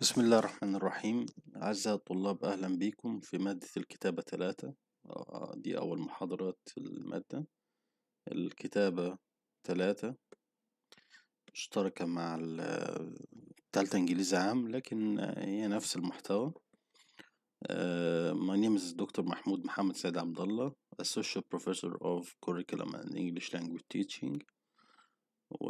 بسم الله الرحمن الرحيم أعزائي الطلاب أهلا بكم في مادة الكتابة ثلاثة آه، دي أول محاضرات المادة الكتابة ثلاثة مشتركة مع ال- تالتة إنجليزي عام لكن هي نفس المحتوى آه، My name is Dr. محمود محمد سيد عبد الله Associate Professor of Curriculum and English Language Teaching و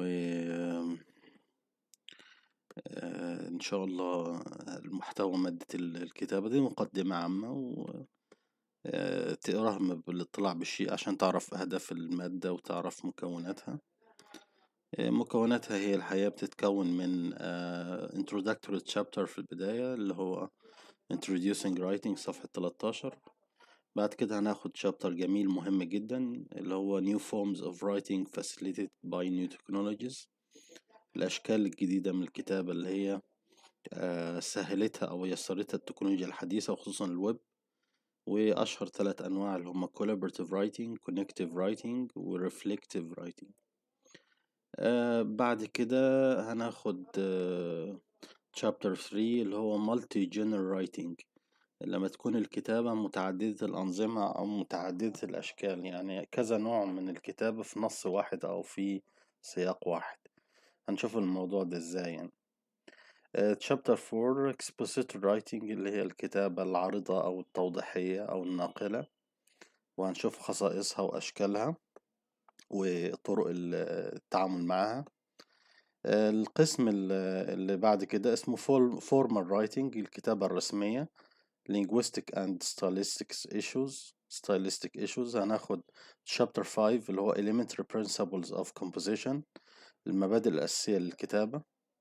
آه، إن شاء الله المحتوى مادة ال- الكتابة دي مقدمة عامة و آه، تقراها م- بالاطلاع بالشيء عشان تعرف أهداف المادة وتعرف مكوناتها آه، مكوناتها هي الحقيقة بتتكون من آه، introductory chapter في البداية اللي هو introducing writing صفحة 13 بعد كده هناخد chapter جميل مهم جدا اللي هو new forms of writing facilitated by new technologies الأشكال الجديدة من الكتابة اللي هي آه، سهلتها أو يسرتها التكنولوجيا الحديثة وخصوصا الويب وأشهر ثلاث أنواع اللي هما collaborative writing connective writing و reflective writing آه بعد كده هناخد آه chapter 3 اللي هو multi genre writing لما تكون الكتابة متعددة الأنظمة أو متعددة الأشكال يعني كذا نوع من الكتابة في نص واحد أو في سياق واحد هنشوف الموضوع ده ازاي يعني آه، chapter 4 expository writing اللي هي الكتابة العارضة أو التوضيحية أو الناقلة وهنشوف خصائصها وأشكالها وطرق ال- التعامل معها آه، القسم ال- اللي بعد كده اسمه فول- formal writing الكتابة الرسمية linguistic and stylistic issues stylistic issues هناخد chapter 5 اللي هو elementary principles of composition المبادئ الأساسية للكتابة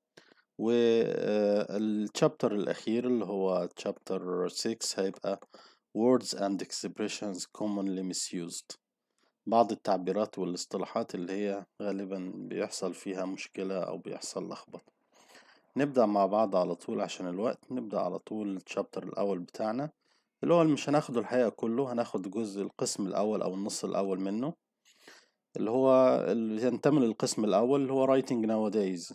والشابتر الأخير اللي هو chapter 6 هيبقى words and expressions commonly misused بعض التعبيرات والاصطلاحات اللي هي غالبا بيحصل فيها مشكلة أو بيحصل لخبطة نبدأ مع بعض على طول عشان الوقت نبدأ على طول الشابتر الأول بتاعنا اللي هو مش هناخده الحقيقة كله هناخد جزء القسم الأول أو النص الأول منه اللي هو اللي ينتمي للقسم الأول اللي هو writing nowadays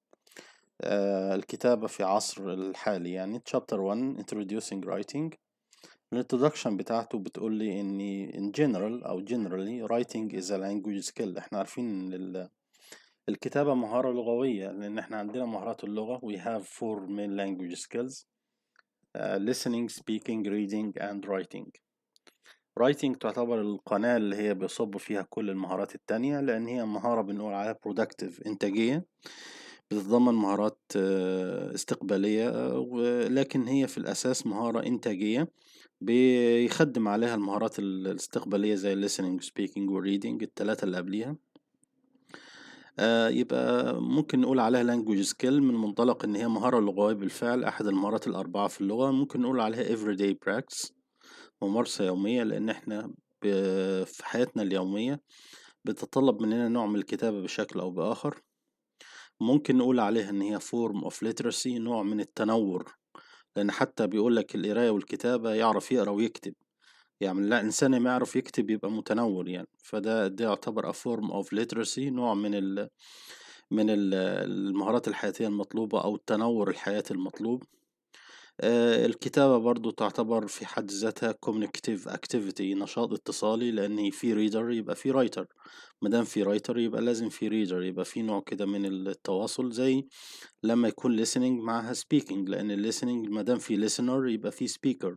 آه الكتابة في عصر الحالي يعني chapter 1 introducing writing الانترودكشن بتاعته بتقول لي ان in general او generally writing is a language skill احنا عارفين ان ال- الكتابة مهارة لغوية لان احنا عندنا مهارات اللغة we have four main language skills uh, listening speaking reading and writing writing تعتبر القناة اللي هي بيصب فيها كل المهارات التانية لأن هي مهارة بنقول عليها productive إنتاجية بتتضمن مهارات آه، استقبالية آه، ولكن هي في الأساس مهارة إنتاجية بيخدم عليها المهارات ال- الاستقبالية زي ال listening speaking و reading التلاتة اللي قبليها آه، يبقى ممكن نقول عليها language skill من منطلق إن هي مهارة لغوية بالفعل أحد المهارات الأربعة في اللغة ممكن نقول عليها everyday practice ممارسة يومية لأن إحنا ب- في حياتنا اليومية بتتطلب مننا نوع من الكتابة بشكل أو بآخر ممكن نقول عليها إن هي form of literacy نوع من التنور لأن حتى بيقولك القراية والكتابة يعرف يقرأ ويكتب يعني لا إنسان ما يعرف يكتب يبقى متنور يعني فده ده يعتبر a form of literacy نوع من ال من ال- المهارات الحياتية المطلوبة أو التنور الحياتي المطلوب آه، الكتابة برضو تعتبر في حد ذاتها communicative activity نشاط اتصالي لأن في reader يبقى في writer مادام في writer يبقى لازم في reader يبقى في نوع كده من التواصل زي لما يكون listening معها speaking لأن ال listening مادام في listener يبقى في speaker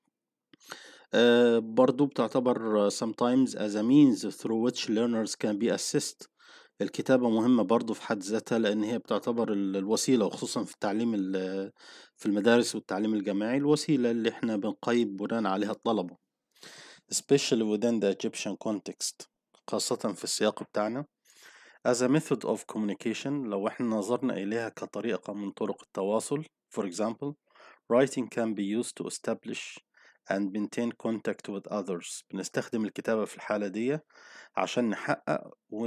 آه، برضو بتعتبر sometimes as a means through which learners can be assist الكتابة مهمة برضو في حد ذاتها لأن هي بتعتبر ال- الوسيلة وخصوصا في التعليم ال- في المدارس والتعليم الجامعي الوسيلة اللي احنا بنقيم بناء عليها الطلبة especially within the Egyptian context خاصة في السياق بتاعنا as a method of communication لو احنا نظرنا إليها كطريقة من طرق التواصل for example writing can be used to establish and maintain contact with others بنستخدم الكتابة في الحالة دي عشان نحقق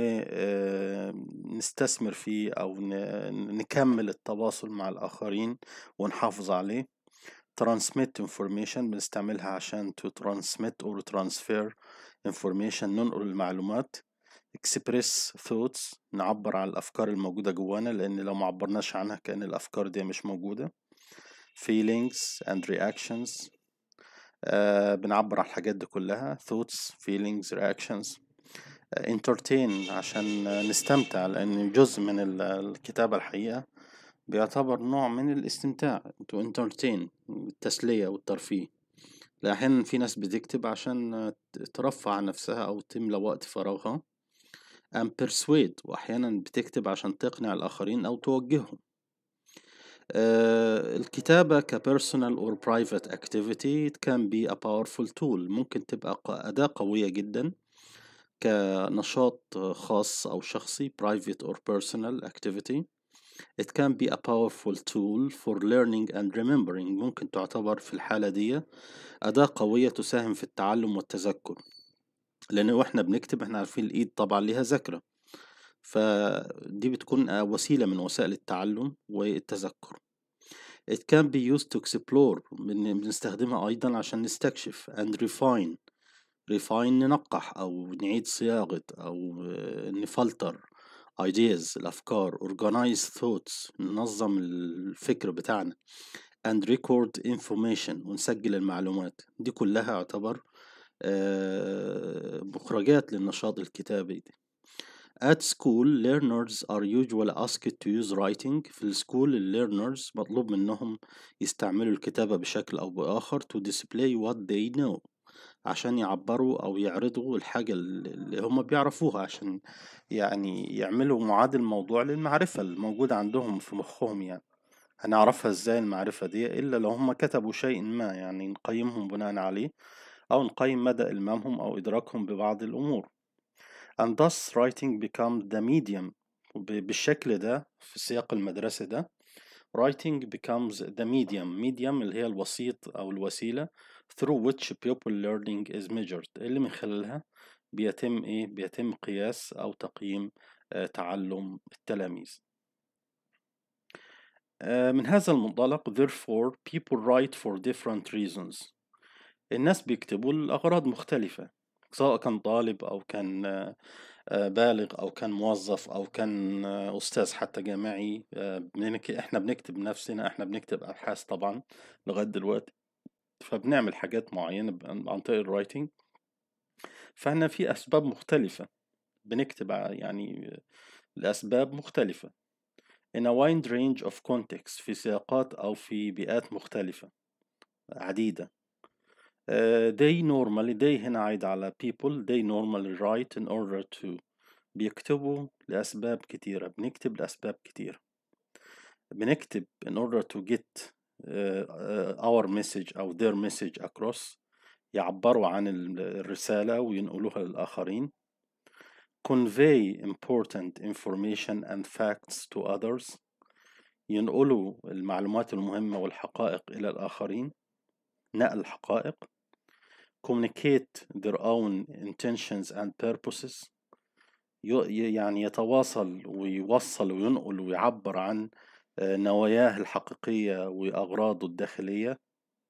ونستثمر فيه أو ن- نكمل التواصل مع الآخرين ونحافظ عليه transmit information بنستعملها عشان to transmit or transfer information ننقل المعلومات express thoughts نعبر عن الأفكار الموجودة جوانا لأن لو معبرناش عنها كأن الأفكار دي مش موجودة feelings and reactions آه بنعبر عن الحاجات دي كلها thoughts feelings reactions آه entertain عشان نستمتع لأن جزء من ال- الكتابة الحقيقة بيعتبر نوع من الاستمتاع to entertain التسلية والترفيه لأن أحيانا في ناس بتكتب عشان ترفع عن نفسها أو تملى وقت فراغها and persuade وأحيانا بتكتب عشان تقنع الآخرين أو توجههم آه، الكتابة كبيرسونال or private activity it can be a powerful tool ممكن تبقى ق- أداة قوية جدا كنشاط خاص أو شخصي private or personal activity It can be a powerful tool for learning and remembering ممكن تعتبر في الحالة دي أداة قوية تساهم في التعلم والتذكر لأن وإحنا بنكتب إحنا عارفين الإيد طبعا ليها ذاكرة فدي بتكون وسيلة من وسائل التعلم والتذكر It can be used to explore بن- بنستخدمها أيضا عشان نستكشف and refine refine ننقح أو نعيد صياغة أو آه، نفلتر ideas الأفكار organize thoughts ننظم الفكر بتاعنا and record information ونسجل المعلومات دي كلها يعتبر آه، مخرجات للنشاط الكتابي دي. At school, learners are usually asked to use writing. في السكول ال learners مطلوب منهم يستعملوا الكتابة بشكل أو بآخر to display what they know عشان يعبروا أو يعرضوا الحاجة اللي اللي هم بيعرفوها عشان يعني يعملوا معادل موضوع للمعرفة الموجودة عندهم في مخهم يعني هنعرفها ازاي المعرفة دي إلا لو هم كتبوا شيء ما يعني نقيمهم بناء عليه أو نقيم مدى إلمامهم أو إدراكهم ببعض الأمور and thus writing becomes the medium وب- بالشكل ده في سياق المدرسة ده writing becomes the medium medium اللي هي الوسيط أو الوسيلة through which pupil learning is measured اللي من خلالها بيتم إيه بيتم قياس أو تقييم آه، تعلم التلاميذ آه، من هذا المنطلق therefore people write for different reasons الناس بيكتبوا لأغراض مختلفة سواء كان طالب أو كان آه، آه، بالغ أو كان موظف أو كان آه، أستاذ حتى جامعي آه، بنك- إحنا بنكتب نفسنا إحنا بنكتب أبحاث طبعا لغاية دلوقتي فبنعمل حاجات معينة ب- عن طريق الرايتنج فإحنا في أسباب مختلفة بنكتب ع- يعني لأسباب مختلفة in a wide range of context في سياقات أو في بيئات مختلفة عديدة Uh, they normally they هنا عايد على people they normally write in order to بيكتبوا لأسباب كتيرة بنكتب لأسباب كتيرة بنكتب in order to get uh, uh, our message أو their message across يعبروا عن ال- الرسالة وينقلوها للآخرين convey important information and facts to others ينقلوا المعلومات المهمة والحقائق إلى الآخرين نقل الحقائق communicate their own intentions and purposes ي- ي- يعني يتواصل ويوصل وينقل ويعبر عن آه، نواياه الحقيقية وأغراضه الداخلية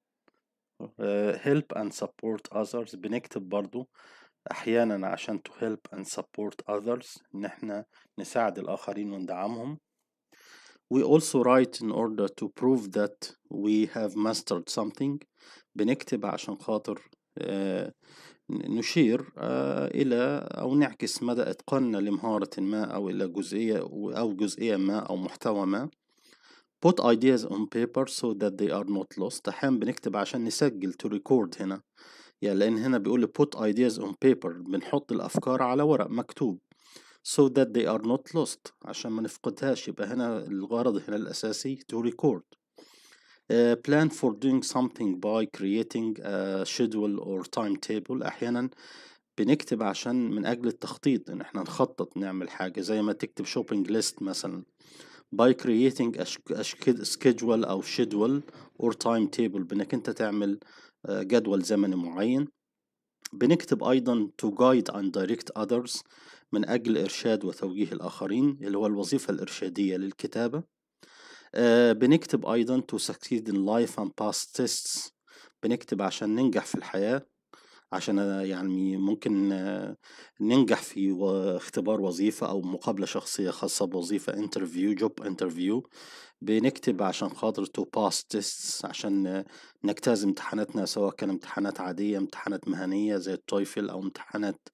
آه، help and support others بنكتب برضو أحيانا عشان to help and support others إن إحنا نساعد الآخرين وندعمهم We also write in order to prove that we have mastered something بنكتب عشان خاطر آه، نشير آه، إلى أو نعكس مدى إتقاننا لمهارة ما أو إلى جزئية أو جزئية ما أو محتوى ما put ideas on paper so that they are not lost أحيانا بنكتب عشان نسجل to record هنا يعني لأن هنا بيقول لي put ideas on paper بنحط الأفكار على ورق مكتوب so that they are not lost عشان ما نفقدهاش يبقى هنا الغرض هنا الأساسي to record Uh, plan for doing something by creating a schedule or timetable أحيانا بنكتب عشان من أجل التخطيط إن إحنا نخطط نعمل حاجة زي ما تكتب shopping list مثلا by creating a, sch- a sch- schedule أو schedule or timetable بإنك أنت تعمل آه، جدول زمني معين بنكتب أيضا to guide and direct others من أجل إرشاد وتوجيه الآخرين اللي هو الوظيفة الإرشادية للكتابة آه، بنكتب أيضا to succeed in life and pass tests بنكتب عشان ننجح في الحياة عشان يعني ممكن ننجح في اختبار وظيفة أو مقابلة شخصية خاصة بوظيفة انترفيو جوب انترفيو بنكتب عشان خاطر تو باس تيست عشان نجتاز امتحاناتنا سواء كان امتحانات عادية امتحانات مهنية زي التويفل أو امتحانات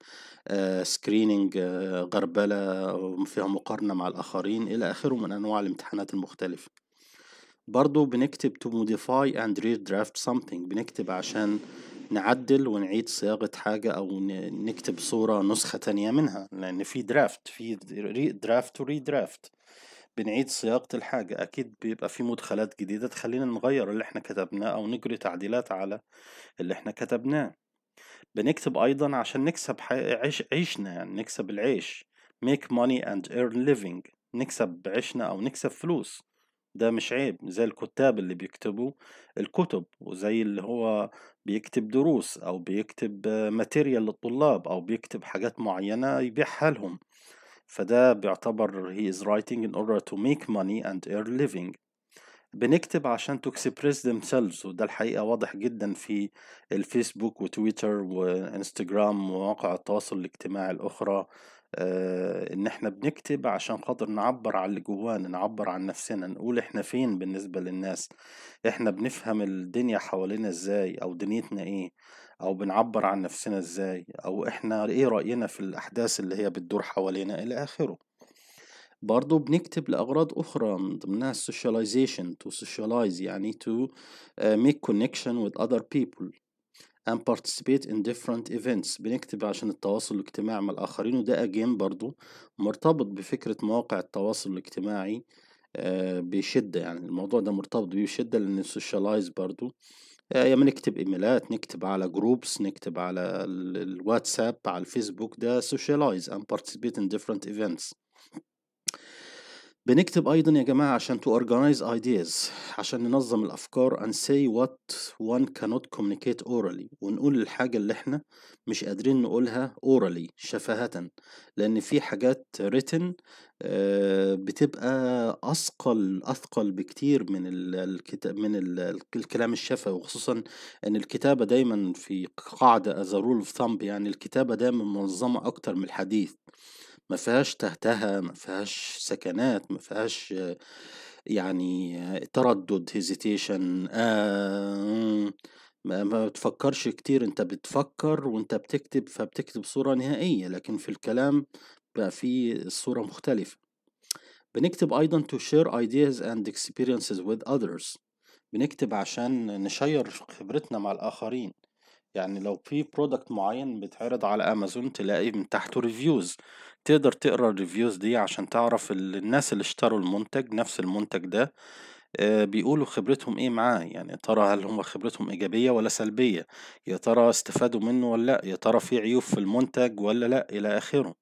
سكريننج غربلة فيها مقارنة مع الآخرين إلى آخره من أنواع الامتحانات المختلفة برضو بنكتب to modify and redraft something بنكتب عشان نعدل ونعيد صياغة حاجة أو نكتب صورة نسخة تانية منها لأن في درافت في درافت وري درافت بنعيد صياغة الحاجة أكيد بيبقى في مدخلات جديدة تخلينا نغير اللي احنا كتبناه أو نجري تعديلات على اللي احنا كتبناه بنكتب أيضا عشان نكسب عيش عيشنا يعني نكسب العيش make money and earn living نكسب عيشنا أو نكسب فلوس ده مش عيب زي الكتاب اللي بيكتبوا الكتب وزي اللي هو بيكتب دروس أو بيكتب ماتيريال للطلاب أو بيكتب حاجات معينة يبيعها لهم فده بيعتبر he is writing in order to make money and earn living بنكتب عشان to express themselves وده الحقيقة واضح جدا في الفيسبوك وتويتر وانستجرام ومواقع التواصل الاجتماعي الأخرى آه إن إحنا بنكتب عشان خاطر نعبر عن اللي جوانا نعبر عن نفسنا نقول إحنا فين بالنسبة للناس إحنا بنفهم الدنيا حوالينا إزاي أو دنيتنا إيه أو بنعبر عن نفسنا إزاي أو إحنا إيه رأينا في الأحداث اللي هي بتدور حوالينا إلى آخره برضو بنكتب لأغراض أخرى من ضمنها socialization to socialize يعني to uh, make connection with other people and participate in different events بنكتب عشان التواصل الاجتماعي مع الآخرين وده again برضو مرتبط بفكرة مواقع التواصل الاجتماعي uh, بشدة يعني الموضوع ده مرتبط بيه بشدة لأن socialize برضو يا اما نكتب ايميلات نكتب على جروبس نكتب على الواتساب على الفيسبوك ده socialize and participate in different events بنكتب أيضا يا جماعة عشان to organize ideas عشان ننظم الأفكار and say what one cannot communicate orally ونقول الحاجة اللي احنا مش قادرين نقولها orally شفاهة لأن في حاجات written بتبقى أثقل أثقل بكتير من الكتاب من الكلام الشفوي وخصوصا إن الكتابة دايما في قاعدة as a rule of thumb يعني الكتابة دايما منظمة أكتر من الحديث ما فيهاش تهتهة ما فيهاش سكنات ما فيهاش يعني تردد hesitation آه ما, ما بتفكرش كتير انت بتفكر وانت بتكتب فبتكتب صورة نهائية لكن في الكلام بقى في الصورة مختلفة بنكتب أيضا to share ideas and experiences with others بنكتب عشان نشير خبرتنا مع الآخرين يعني لو في برودكت معين بيتعرض على امازون تلاقي من تحته ريفيوز تقدر تقرا الريفيوز دي عشان تعرف الناس اللي اشتروا المنتج نفس المنتج ده بيقولوا خبرتهم ايه معاه يعني ترى هل هم خبرتهم ايجابيه ولا سلبيه يا ترى استفادوا منه ولا لا يا ترى في عيوب في المنتج ولا لا الى اخره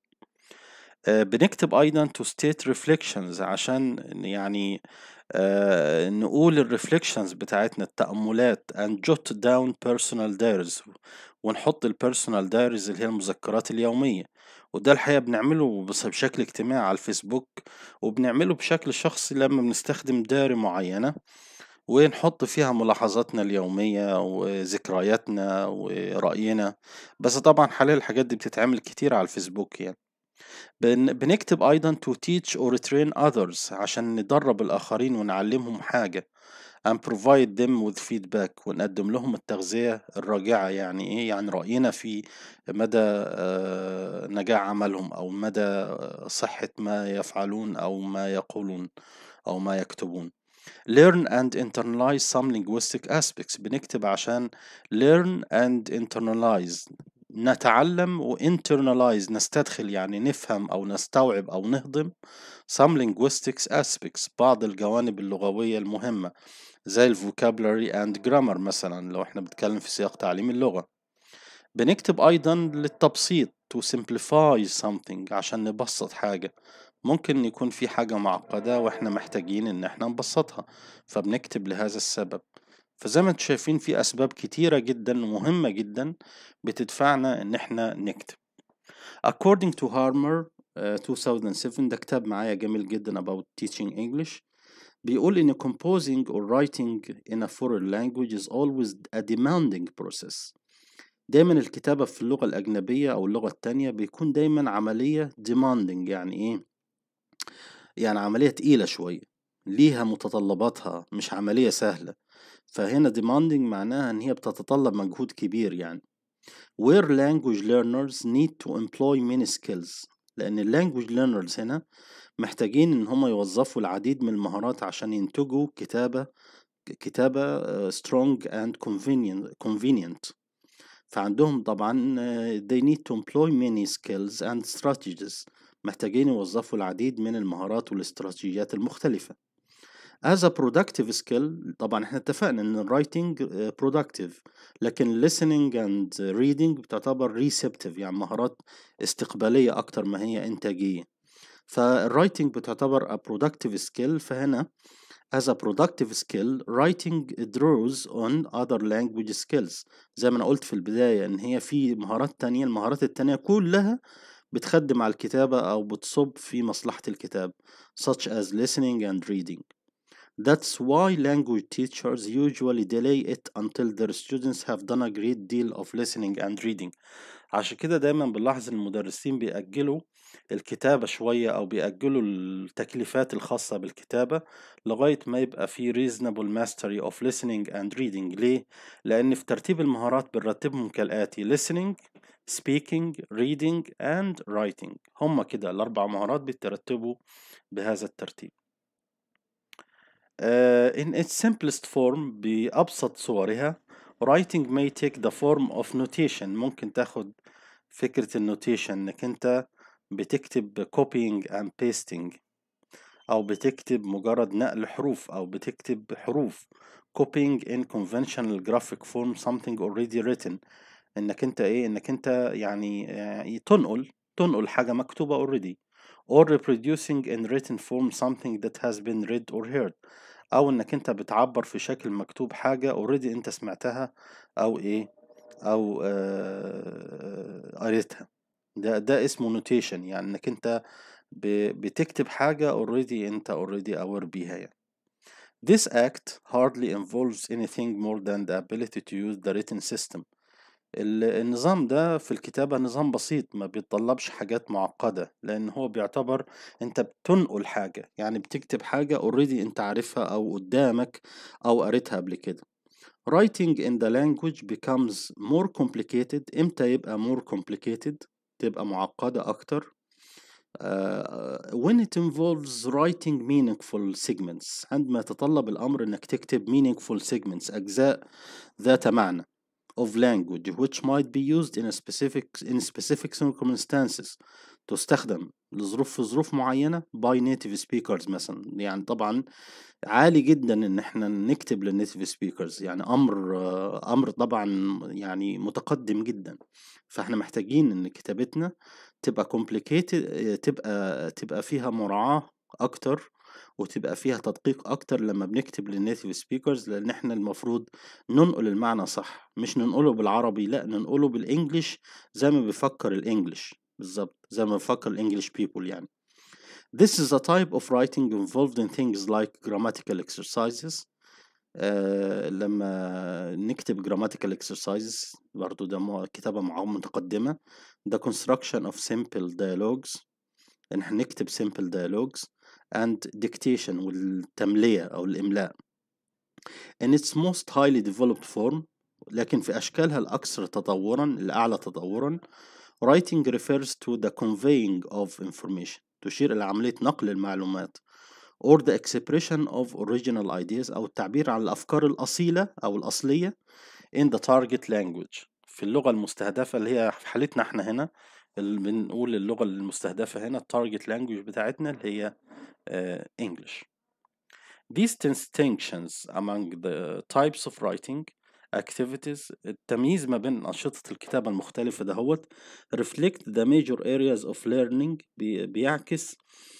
بنكتب ايضا to state reflections عشان يعني آه نقول الريفليكشنز بتاعتنا التأملات and jot down personal diaries ونحط البيرسونال دايريز اللي هي المذكرات اليومية وده الحقيقة بنعمله بشكل اجتماعي على الفيسبوك وبنعمله بشكل شخصي لما بنستخدم دايري معينة ونحط فيها ملاحظاتنا اليومية وذكرياتنا ورأينا بس طبعا حاليا الحاجات دي بتتعمل كتير على الفيسبوك يعني بنكتب أيضا to teach or train others عشان ندرب الآخرين ونعلمهم حاجة and provide them with feedback ونقدم لهم التغذية الراجعة يعني إيه يعني رأينا في مدى نجاح عملهم أو مدى صحة ما يفعلون أو ما يقولون أو ما يكتبون learn and internalize some linguistic aspects بنكتب عشان learn and internalize نتعلم و internalize نستدخل يعني نفهم أو نستوعب أو نهضم some linguistics aspects بعض الجوانب اللغوية المهمة زي ال vocabulary and grammar مثلا لو احنا بنتكلم في سياق تعليم اللغة بنكتب أيضا للتبسيط to simplify something عشان نبسط حاجة ممكن يكون في حاجة معقدة واحنا محتاجين ان احنا نبسطها فبنكتب لهذا السبب فزي ما انتم شايفين في أسباب كتيرة جدا ومهمة جدا بتدفعنا إن إحنا نكتب. According to Harmer uh, 2007 ده كتاب معايا جميل جدا about teaching English بيقول إن composing or writing in a foreign language is always a demanding process. دايما الكتابة في اللغة الأجنبية أو اللغة التانية بيكون دايما عملية demanding يعني إيه؟ يعني عملية تقيلة شوية ليها متطلباتها مش عملية سهلة فهنا demanding معناها إن هي بتتطلب مجهود كبير يعني where language learners need to employ many skills لأن ال language learners هنا محتاجين إن هم يوظفوا العديد من المهارات عشان ينتجوا كتابة كتابة آه، strong and convenient convenient فعندهم طبعا آه، they need to employ many skills and strategies محتاجين يوظفوا العديد من المهارات والاستراتيجيات المختلفة as a productive skill طبعا احنا اتفقنا ان الرايتنج productive لكن listening and reading بتعتبر receptive يعني مهارات استقبالية أكتر ما هي إنتاجية فالرايتنج بتعتبر a productive skill فهنا as a productive skill writing draws on other language skills زي ما أنا قلت في البداية إن هي في مهارات تانية المهارات التانية كلها بتخدم على الكتابة أو بتصب في مصلحة الكتاب such as listening and reading That's why language teachers usually delay it until their students have done a great deal of listening and reading عشان كده دايما بنلاحظ ان المدرسين بيأجلوا الكتابة شوية أو بيأجلوا التكليفات الخاصة بالكتابة لغاية ما يبقى في reasonable mastery of listening and reading ليه؟ لأن في ترتيب المهارات بنرتبهم كالآتي listening speaking reading and writing هما كده الأربع مهارات بيترتبوا بهذا الترتيب Uh, in its simplest form بأبسط صورها writing may take the form of notation ممكن تاخد فكرة النوتيشن انك انت بتكتب copying and pasting او بتكتب مجرد نقل حروف او بتكتب حروف copying in conventional graphic form something already written انك انت ايه انك انت يعني, يعني تنقل تنقل حاجة مكتوبة already or reproducing in written form something that has been read or heard او انك انت بتعبر في شكل مكتوب حاجة already انت سمعتها او ايه او آه، قريتها ده ده اسمه notation يعني انك انت ب- بتكتب حاجة already انت already aware بيها يعني This act hardly involves anything more than the ability to use the written system ال- النظام ده في الكتابة نظام بسيط ما بيتطلبش حاجات معقدة لأن هو بيعتبر أنت بتنقل حاجة يعني بتكتب حاجة already أنت عارفها أو قدامك أو قريتها قبل كده writing in the language becomes more complicated إمتى يبقى more complicated تبقى معقدة أكتر uh, when it involves writing meaningful segments عندما يتطلب الأمر أنك تكتب meaningful segments أجزاء ذات معنى of language which might be used in a specific in specific circumstances تستخدم لظروف في ظروف معينة by native speakers مثلا يعني طبعا عالي جدا ان احنا نكتب للنيتيف سبيكرز يعني امر آه، امر طبعا يعني متقدم جدا فاحنا محتاجين ان كتابتنا تبقى complicated تبقى تبقى فيها مراعاة اكتر وتبقى فيها تدقيق اكتر لما بنكتب للنيتيف سبيكرز لان احنا المفروض ننقل المعنى صح مش ننقله بالعربي لا ننقله بالانجليش زي ما بيفكر الانجليش بالظبط زي ما بيفكر الانجليش people يعني This is a type of writing involved in things like grammatical exercises آه لما نكتب grammatical exercises برضو ده مو- كتابة مع متقدمة the construction of simple dialogues إن احنا نكتب simple dialogues and dictation والتملية أو الإملاء in its most highly developed form لكن في أشكالها الأكثر تطورا الأعلى تطورا writing refers to the conveying of information تشير إلى عملية نقل المعلومات or the expression of original ideas أو التعبير عن الأفكار الأصيلة أو الأصلية in the target language في اللغة المستهدفة اللي هي في حالتنا احنا هنا اللي بنقول اللغة المستهدفة هنا التارجت لانجوج بتاعتنا اللي هي آه، English These distinctions among the types of writing activities التمييز ما بين أنشطة الكتابة المختلفة دهوت reflect the major areas of learning بي- بيعكس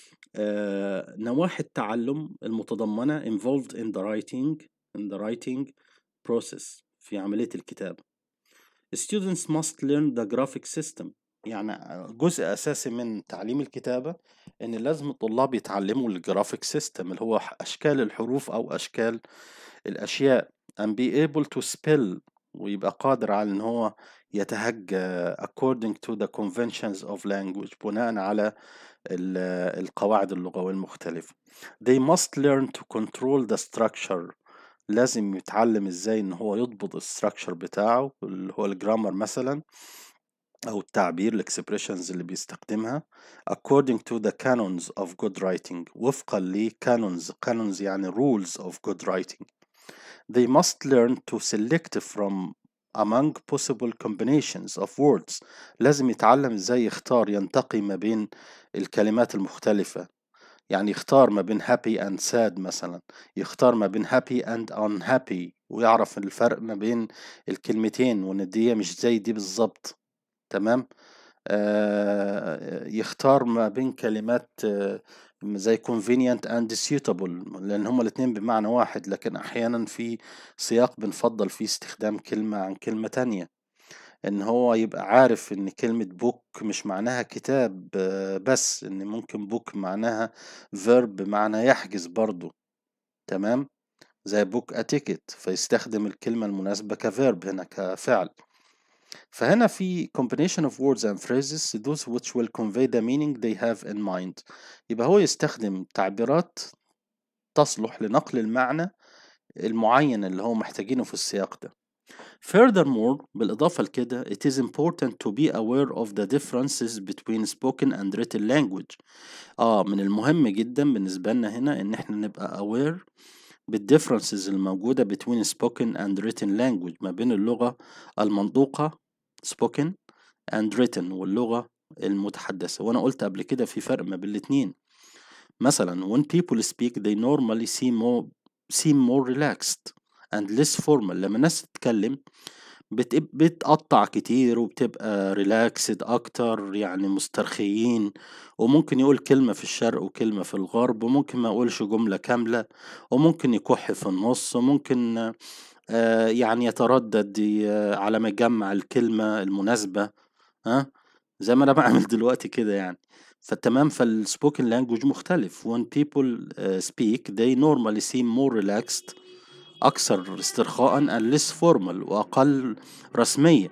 آه، نواحي التعلم المتضمنة involved in the writing in the writing process في عملية الكتابة students must learn the graphic system يعني جزء أساسي من تعليم الكتابة إن لازم الطلاب يتعلموا الجرافيك سيستم اللي هو أشكال الحروف أو أشكال الأشياء and be able to spell ويبقى قادر على إن هو يتهجى according to the conventions of language بناء على القواعد اللغوية المختلفة they must learn to control the structure لازم يتعلم ازاي ان هو يضبط الستراكشر بتاعه اللي هو الجرامر مثلا او التعبير الاكسبريشنز اللي بيستخدمها according to the canons of good writing وفقا ل canons canons يعني rules of good writing they must learn to select from among possible combinations of words لازم يتعلم ازاي يختار ينتقي ما بين الكلمات المختلفة يعني يختار ما بين happy and sad مثلا يختار ما بين happy and unhappy ويعرف الفرق ما بين الكلمتين وان دي مش زي دي بالظبط تمام آه يختار ما بين كلمات آه زي convenient and suitable لأن هما الاتنين بمعنى واحد لكن أحيانا في سياق بنفضل فيه استخدام كلمة عن كلمة تانية إن هو يبقى عارف إن كلمة بوك مش معناها كتاب بس إن ممكن بوك معناها verb بمعنى يحجز برضو تمام زي بوك a ticket فيستخدم الكلمة المناسبة كفيرب هنا كفعل فهنا في combination of words and phrases those which will convey the meaning they have in mind يبقى هو يستخدم تعبيرات تصلح لنقل المعنى المعين اللي هو محتاجينه في السياق ده Furthermore بالإضافة لكده it is important to be aware of the differences between spoken and written language آه من المهم جدا بالنسبة لنا هنا إن إحنا نبقى aware بالديفرنسز الموجودة between spoken and written language ما بين اللغة المنطوقة spoken and written واللغة المتحدثة وأنا قلت قبل كده في فرق ما بين الاتنين مثلا when people speak they normally seem more seem more relaxed and less formal لما الناس تتكلم بت... بتقطع كتير وبتبقى ريلاكسد أكتر يعني مسترخيين وممكن يقول كلمة في الشرق وكلمة في الغرب وممكن ما يقولش جملة كاملة وممكن يكح في النص وممكن آه يعني يتردد على ما يجمع الكلمة المناسبة ها زي ما أنا بعمل دلوقتي كده يعني فتمام فالسبوكن لانجوج مختلف when people uh, speak they normally seem more relaxed أكثر استرخاء and less formal وأقل رسمية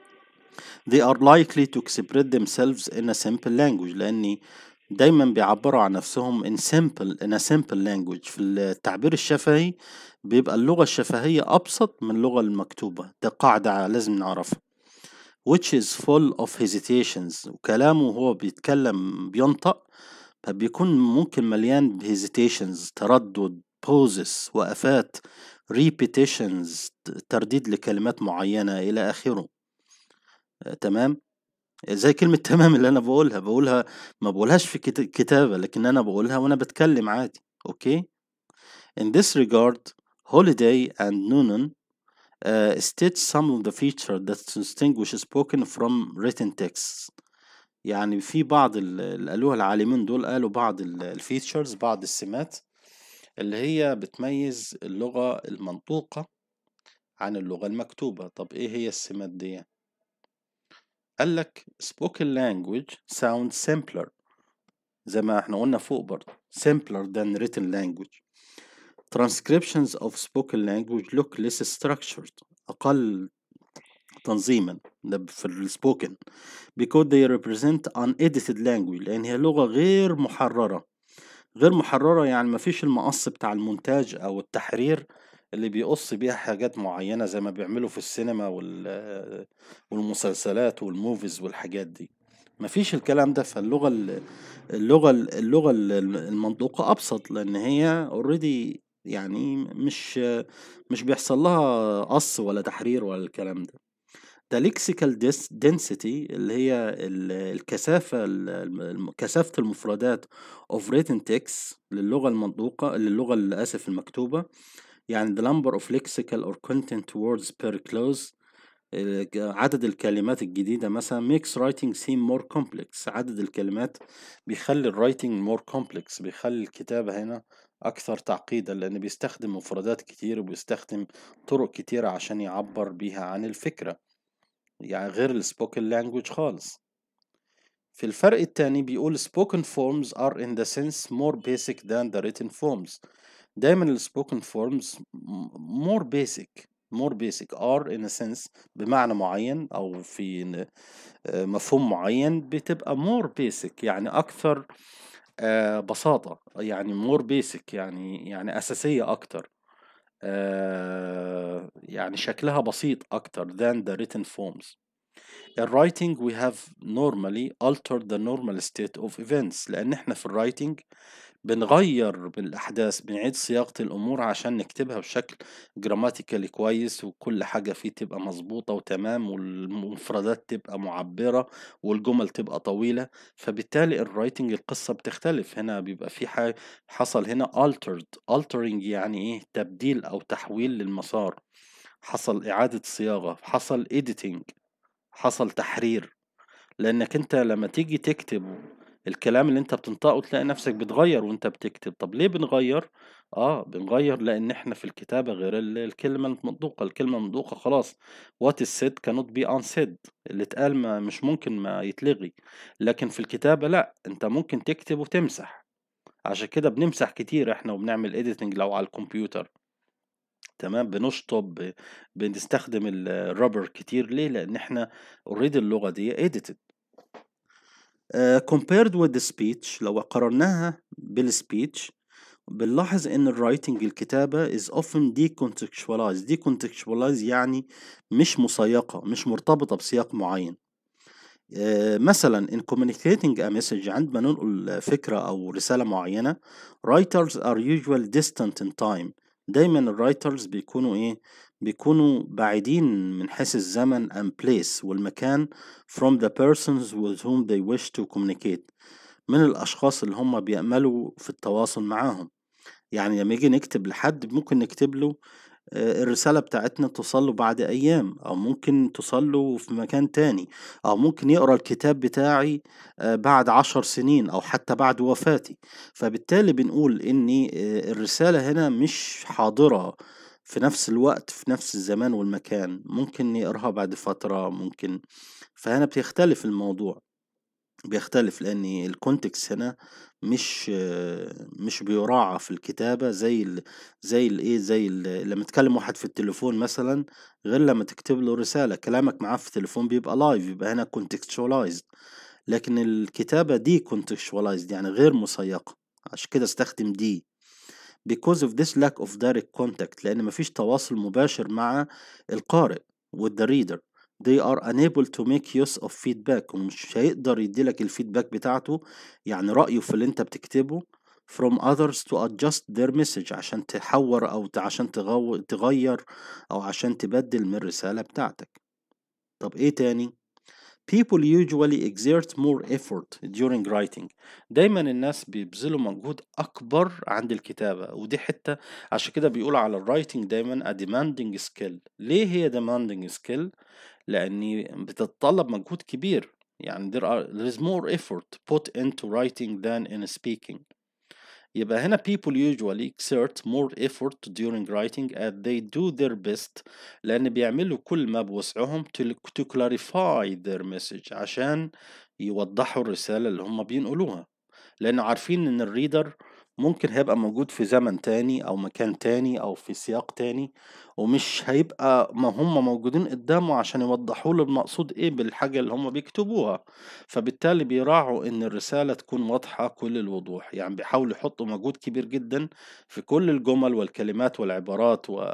they are likely to express themselves in a simple language لأني دايما بيعبروا عن نفسهم in simple in a simple language في التعبير الشفهي بيبقى اللغة الشفهية أبسط من اللغة المكتوبة ده قاعدة لازم نعرفها which is full of hesitations وكلامه وهو بيتكلم بينطق فبيكون ممكن مليان hesitations تردد pauses وقفات repetitions ترديد لكلمات معينة إلى آخره تمام زي كلمة تمام اللي أنا بقولها بقولها ما بقولهاش في كتابة لكن أنا بقولها وأنا بتكلم عادي أوكي In this regard Holiday and Noonan uh, state some of the features that distinguish spoken from written texts يعني في بعض اللي قالوها العالمين دول قالوا بعض الفيتشرز بعض السمات اللي هي بتميز اللغة المنطوقة عن اللغة المكتوبة طب ايه هي السمات دي قال لك spoken language sounds simpler زي ما احنا قلنا فوق برضه simpler than written language transcriptions of spoken language look less structured أقل تنظيما ده في السبوكن because they represent unedited language لأن هي لغة غير محررة غير محررة يعني مفيش المقص بتاع المونتاج أو التحرير اللي بيقص بيها حاجات معينة زي ما بيعملوا في السينما والمسلسلات والموفيز والحاجات دي مفيش الكلام ده فاللغة اللغة اللغة المنطوقة أبسط لأن هي اوريدي يعني مش مش بيحصل لها قص ولا تحرير ولا الكلام ده ده ليكسيكال density اللي هي الكثافة كثافة المفردات of written text للغة المنطوقة للغة آسف المكتوبة يعني the number of lexical or content words per clause عدد الكلمات الجديدة مثلا makes writing seem more complex عدد الكلمات بيخلي الرايتنج more complex بيخلي الكتابة هنا أكثر تعقيدا لأن بيستخدم مفردات كتير وبيستخدم طرق كتيرة عشان يعبر بيها عن الفكرة يعني غير السبوكن لانجوج خالص في الفرق التاني بيقول spoken forms are in the sense more basic than the written forms دايما السبوكن forms more basic more basic are in a sense بمعنى معين أو في ن- آه، مفهوم معين بتبقى more basic يعني أكثر آه، بساطة يعني more basic يعني يعني أساسية أكتر آه، يعني شكلها بسيط أكتر than the written forms In writing we have normally altered the normal state of events لأن احنا في الرايتنج بنغير بالأحداث بنعيد صياغة الأمور عشان نكتبها بشكل جراماتيكالي كويس وكل حاجة فيه تبقى مظبوطة وتمام والمفردات تبقى معبرة والجمل تبقى طويلة فبالتالي الرايتنج القصة بتختلف هنا بيبقى في حاجة حصل هنا altered altering يعني ايه تبديل أو تحويل للمسار حصل إعادة صياغة حصل editing حصل تحرير لانك انت لما تيجي تكتب الكلام اللي انت بتنطقه تلاقي نفسك بتغير وانت بتكتب طب ليه بنغير اه بنغير لان احنا في الكتابة غير ال- الكلمة المنطوقة الكلمة المنطوقة خلاص what is said cannot be unsaid اللي اتقال ما مش ممكن ما يتلغي لكن في الكتابة لا انت ممكن تكتب وتمسح عشان كده بنمسح كتير احنا وبنعمل editing لو على الكمبيوتر تمام بنشطب ب- بنستخدم الرابر كتير ليه لان احنا اوريدي اللغة دي edited آه، compared with the speech لو قارناها بالسبيتش بنلاحظ ان الرايتنج الكتابة is often decontextualized decontextualized يعني مش مسيقة مش مرتبطة بسياق معين آه، مثلا in communicating a message عندما ننقل فكرة أو رسالة معينة writers are usually distant in time دايما الرايترز بيكونوا إيه بيكونوا بعيدين من حيث الزمن and place والمكان from the persons with whom they wish to communicate من الأشخاص اللي هم بيأملوا في التواصل معاهم يعني لما يجي نكتب لحد ممكن نكتب له آه، الرسالة بتاعتنا توصل له بعد أيام أو ممكن توصل له في مكان تاني أو ممكن يقرأ الكتاب بتاعي آه، بعد عشر سنين أو حتى بعد وفاتي فبالتالي بنقول إن آه، الرسالة هنا مش حاضرة في نفس الوقت في نفس الزمان والمكان ممكن يقراها بعد فترة ممكن فهنا بيختلف الموضوع بيختلف لأن الكونتكست هنا مش مش بيراعى في الكتابة زي ال زي الإيه زي ال لما تكلم واحد في التليفون مثلا غير لما تكتب له رسالة كلامك معاه في التليفون بيبقى لايف يبقى هنا contextualized لكن الكتابة دي contextualized يعني غير مسيقة عشان كده استخدم دي because of this lack of direct contact لأن مفيش تواصل مباشر مع القارئ with the reader they are unable to make use of feedback ومش هيقدر يديلك الفيدباك بتاعته يعني رأيه في اللي انت بتكتبه from others to adjust their message عشان تحور أو ت- عشان تغو... تغير أو عشان تبدل من الرسالة بتاعتك طب ايه تاني People usually exert more effort during writing دايما الناس بيبذلوا مجهود أكبر عند الكتابة ودي حتة عشان كده بيقولوا على الرايتنج دايما a demanding skill ليه هي demanding skill؟ لأن بتتطلب مجهود كبير يعني there, are, there is more effort put into writing than in speaking يبقى هنا people usually exert more effort during writing as they do their best لأن بيعملوا كل ما بوسعهم to, to clarify their message عشان يوضحوا الرسالة اللي هم بينقلوها لأن عارفين إن الريدر ممكن هيبقى موجود في زمن تاني أو مكان تاني أو في سياق تاني ومش هيبقى ما هم موجودين قدامه عشان يوضحوا له المقصود إيه بالحاجة اللي هم بيكتبوها فبالتالي بيراعوا إن الرسالة تكون واضحة كل الوضوح يعني بيحاولوا يحطوا مجهود كبير جدا في كل الجمل والكلمات والعبارات و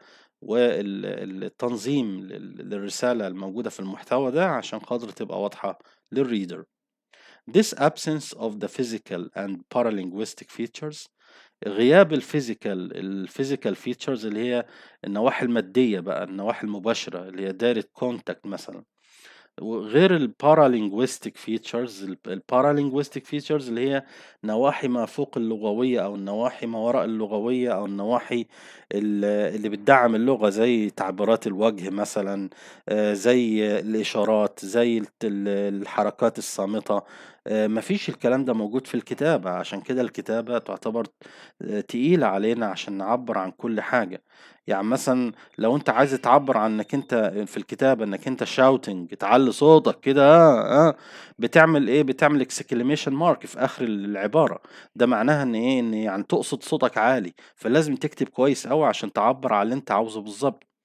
والتنظيم للرسالة الموجودة في المحتوى ده عشان خاطر تبقى واضحة للريدر This absence of the physical and paralinguistic features غياب الفيزيكال الفيزيكال فيتشرز اللي هي النواحي المادية بقى النواحي المباشرة اللي هي دايرة كونتاكت مثلا وغير البارالينجويستيك فيتشرز البارالينجويستيك فيتشرز اللي هي نواحي ما فوق اللغوية أو النواحي ما وراء اللغوية أو النواحي ال- اللي بتدعم اللغة زي تعبيرات الوجه مثلا آه، زي الإشارات زي الت- ال- الحركات الصامتة آه، مفيش الكلام ده موجود في الكتابة عشان كده الكتابة تعتبر آه، تقيلة علينا عشان نعبر عن كل حاجة يعني مثلا لو انت عايز تعبر عن انك انت في الكتابة انك انت شاوتنج تعلي صوتك كده اه اه بتعمل ايه بتعمل اكسكليميشن مارك في اخر العبارة ده معناها ان ايه ان يعني تقصد صوتك عالي فلازم تكتب كويس قوي عشان تعبر عن اللي انت عاوزه بالظبط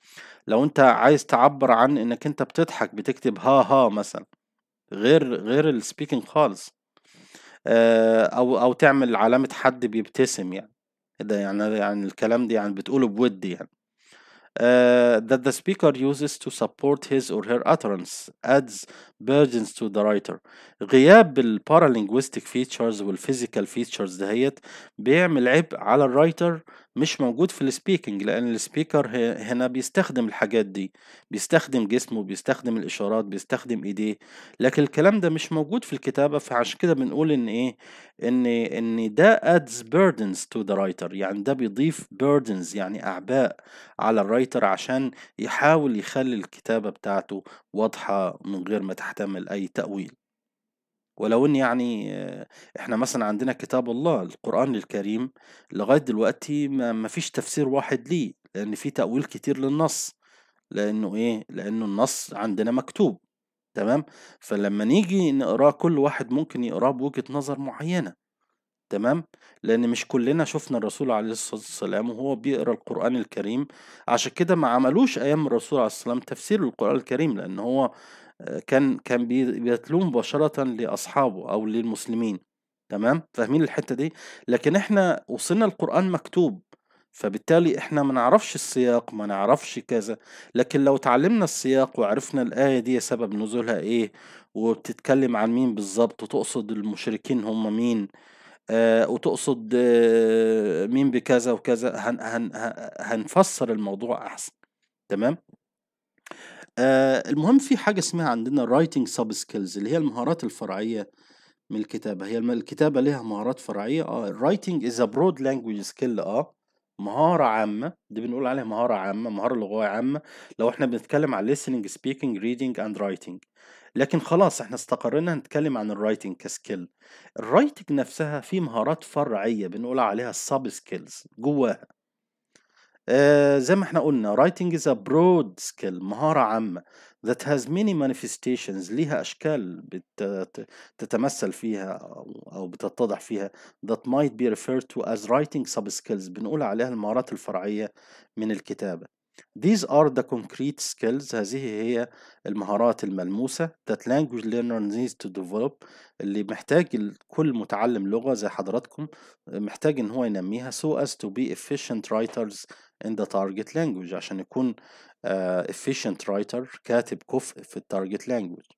لو انت عايز تعبر عن انك انت بتضحك بتكتب ها ها مثلا غير غير السبيكنج خالص آه، او او تعمل علامة حد بيبتسم يعني ده يعني يعني الكلام دي يعني بتقوله بود يعني uh, that the speaker uses to support his or her utterance adds burdens to the writer غياب البارالينجويستيك features والفيزيكال features دهيت بيعمل عبء على الرايتر مش موجود في السبيكنج لان السبيكر هنا بيستخدم الحاجات دي بيستخدم جسمه بيستخدم الاشارات بيستخدم ايديه لكن الكلام ده مش موجود في الكتابة فعشان كده بنقول ان ايه ان ان ده adds burdens to the writer يعني ده بيضيف burdens يعني اعباء على الرايتر عشان يحاول يخلي الكتابة بتاعته واضحة من غير ما تحتمل اي تأويل ولو ان يعني آه، احنا مثلا عندنا كتاب الله القرآن الكريم لغاية دلوقتي ما ما فيش تفسير واحد ليه لان في تأويل كتير للنص لانه ايه لانه النص عندنا مكتوب تمام فلما نيجي نقراه كل واحد ممكن يقراه بوجهة نظر معينة تمام لان مش كلنا شفنا الرسول عليه الصلاة والسلام وهو بيقرا القرآن الكريم عشان كده ما عملوش ايام الرسول عليه الصلاة والسلام تفسير القرآن الكريم لان هو آه، كان كان بي- بيتلوه مباشرة لأصحابه أو للمسلمين تمام فاهمين الحتة دي لكن احنا وصلنا القرآن مكتوب فبالتالي احنا ما نعرفش السياق ما نعرفش كذا لكن لو تعلمنا السياق وعرفنا الآية دي سبب نزولها ايه وبتتكلم عن مين بالظبط وتقصد المشركين هم مين آه وتقصد آه مين بكذا وكذا هن هن ه- هنفسر الموضوع أحسن تمام آه المهم في حاجة اسمها عندنا writing sub skills اللي هي المهارات الفرعية من الكتابة هي الم- الكتابة لها مهارات فرعية اه writing is a broad language skill اه مهارة عامة دي بنقول عليها مهارة عامة مهارة لغوية عامة لو احنا بنتكلم عن listening speaking reading and writing لكن خلاص احنا استقرينا نتكلم عن الرايتنج كسكيل الرايتنج نفسها في مهارات فرعية بنقول عليها sub skills جواها آه زي ما احنا قلنا writing is a broad skill مهارة عامة that has many manifestations ليها أشكال بتتمثل فيها أو أو بتتضح فيها that might be referred to as writing sub skills بنقول عليها المهارات الفرعية من الكتابة These are the concrete skills هذه هي المهارات الملموسة that language learner needs to develop اللي محتاج ال- كل متعلم لغة زي حضراتكم محتاج إن هو ينميها so as to be efficient writers in the target language عشان يكون آه، efficient writer كاتب كفء في التارجت language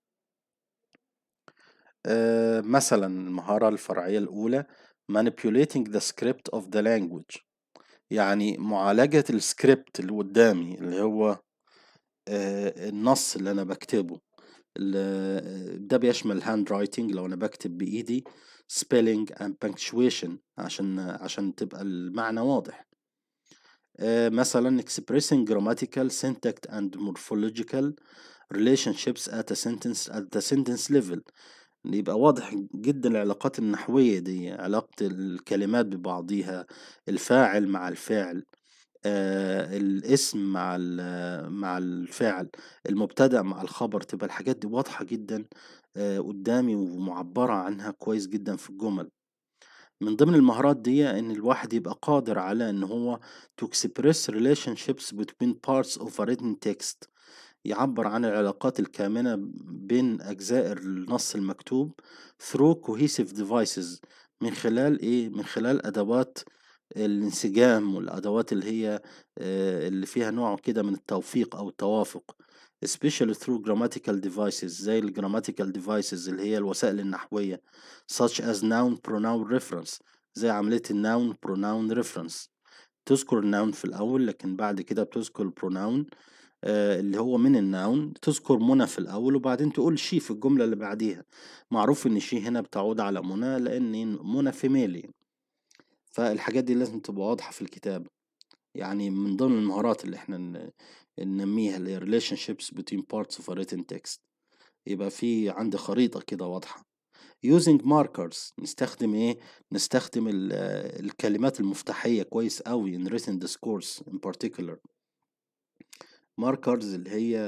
آه، مثلا المهارة الفرعية الأولى manipulating the script of the language يعني معالجة السكريبت اللي قدامي اللي هو آه، النص اللي أنا بكتبه ال- ده بيشمل هاند رايتنج لو أنا بكتب بإيدي spelling and punctuation عشان عشان تبقى المعنى واضح آه، مثلا expressing grammatical syntax and morphological relationships at a sentence at the sentence level يبقى واضح جدا العلاقات النحوية دي علاقة الكلمات ببعضيها الفاعل مع الفعل آه الاسم مع ال- مع الفعل المبتدأ مع الخبر تبقى الحاجات دي واضحة جدا آه قدامي ومعبرة عنها كويس جدا في الجمل من ضمن المهارات دي ان الواحد يبقى قادر على ان هو to express relationships between parts of a written text يعبر عن العلاقات الكامنة بين أجزاء النص المكتوب through cohesive devices من خلال إيه؟ من خلال أدوات الانسجام والأدوات اللي هي آه، اللي فيها نوع كده من التوفيق أو التوافق especially through grammatical devices زي ال grammatical devices اللي هي الوسائل النحوية such as noun pronoun reference زي عملية ال noun pronoun reference تذكر الناون في الأول لكن بعد كده بتذكر البروناون آه، اللي هو من الناون تذكر منى في الأول وبعدين تقول شي في الجملة اللي بعديها معروف إن شي هنا بتعود على منى لأن منى فيميلي فالحاجات دي لازم تبقى واضحة في الكتابة يعني من ضمن المهارات اللي احنا ن- ننميها اللي هي relationships between parts of a written text يبقى في عندي خريطة كده واضحة using markers نستخدم ايه نستخدم ال- آه، الكلمات المفتاحية كويس قوي in written discourse in particular markers اللي هي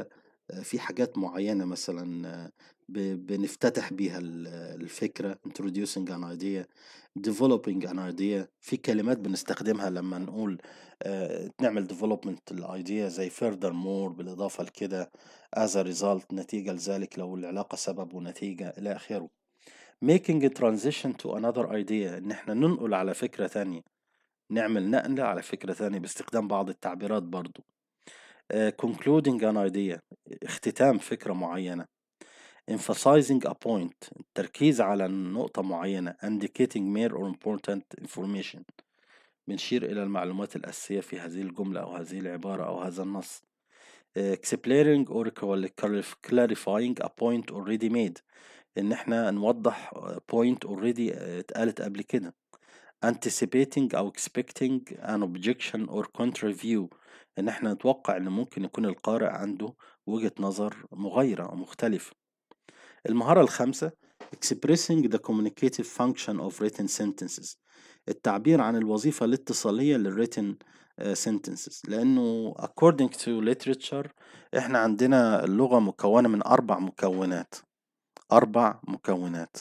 آه، في حاجات معينة مثلا آه، ب- بنفتتح بيها ال- الفكرة introducing an idea developing an idea في كلمات بنستخدمها لما نقول آه، نعمل development الايديا زي furthermore بالإضافة لكده as a result نتيجة لذلك لو العلاقة سبب ونتيجة إلى آخره making a transition to another idea إن إحنا ننقل على فكرة ثانية نعمل نقلة على فكرة ثانية باستخدام بعض التعبيرات برضو آه، concluding an idea اختتام فكرة معينة emphasizing a point التركيز على نقطة معينة indicating more or important information بنشير إلى المعلومات الأساسية في هذه الجملة أو هذه العبارة أو هذا النص آه، explaining or clarifying a point already made إن إحنا نوضح آه، point already آه، اتقالت قبل كده anticipating أو expecting an objection or counter view إن إحنا نتوقع إن ممكن يكون القارئ عنده وجهة نظر مغايرة أو مختلفة المهارة الخامسة expressing the communicative function of written sentences التعبير عن الوظيفة الاتصالية للwritten آه، sentences لأنه according to literature إحنا عندنا اللغة مكونة من أربع مكونات أربع مكونات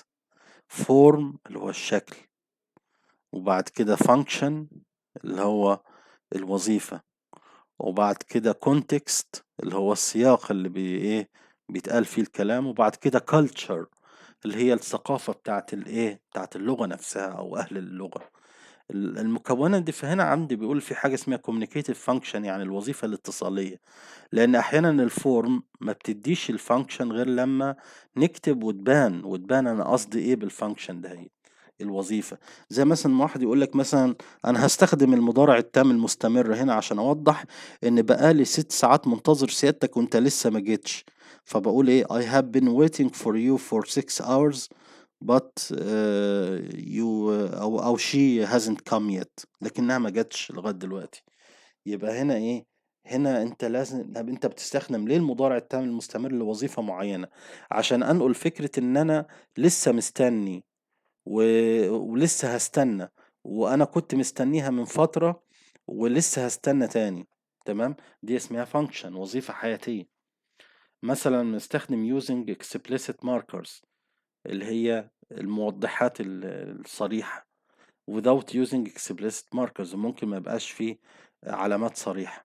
form اللي هو الشكل وبعد كده function اللي هو الوظيفة وبعد كده context اللي هو السياق اللي بي إيه بيتقال فيه الكلام وبعد كده culture اللي هي الثقافة بتاعت الإيه بتاعت اللغة نفسها أو أهل اللغة ال- المكونة دي فهنا عندي بيقول في حاجة اسمها communicative function يعني الوظيفة الاتصالية لأن أحيانا الفورم ما بتديش الفانكشن غير لما نكتب وتبان وتبان أنا قصدي إيه بالفانكشن ده هي الوظيفة زي مثلا ما واحد يقول لك مثلا أنا هستخدم المضارع التام المستمر هنا عشان أوضح إن بقالي ست ساعات منتظر سيادتك وأنت لسه ما جيتش فبقول إيه I have been waiting for you for six hours but uh, you أو أو she hasn't come yet لكنها ما جاتش لغاية دلوقتي يبقى هنا ايه هنا انت لازم طب انت بتستخدم ليه المضارع التام المستمر لوظيفة معينة عشان انقل فكرة ان انا لسه مستني و... ولسه هستنى وانا كنت مستنيها من فترة ولسه هستنى تاني تمام دي اسمها function وظيفة حياتية مثلا نستخدم using explicit markers اللي هي الموضحات ال- الصريحة without using explicit markers ممكن ما يبقاش فيه علامات صريحة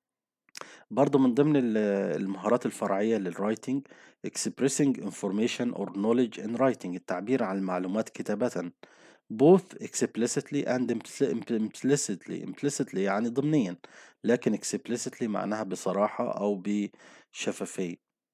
برضو من ضمن ال- المهارات الفرعية للرايتنج expressing information or knowledge in writing التعبير عن المعلومات كتابة both explicitly and impl- implicitly implicitly يعني ضمنيا لكن explicitly معناها بصراحة أو بشفافية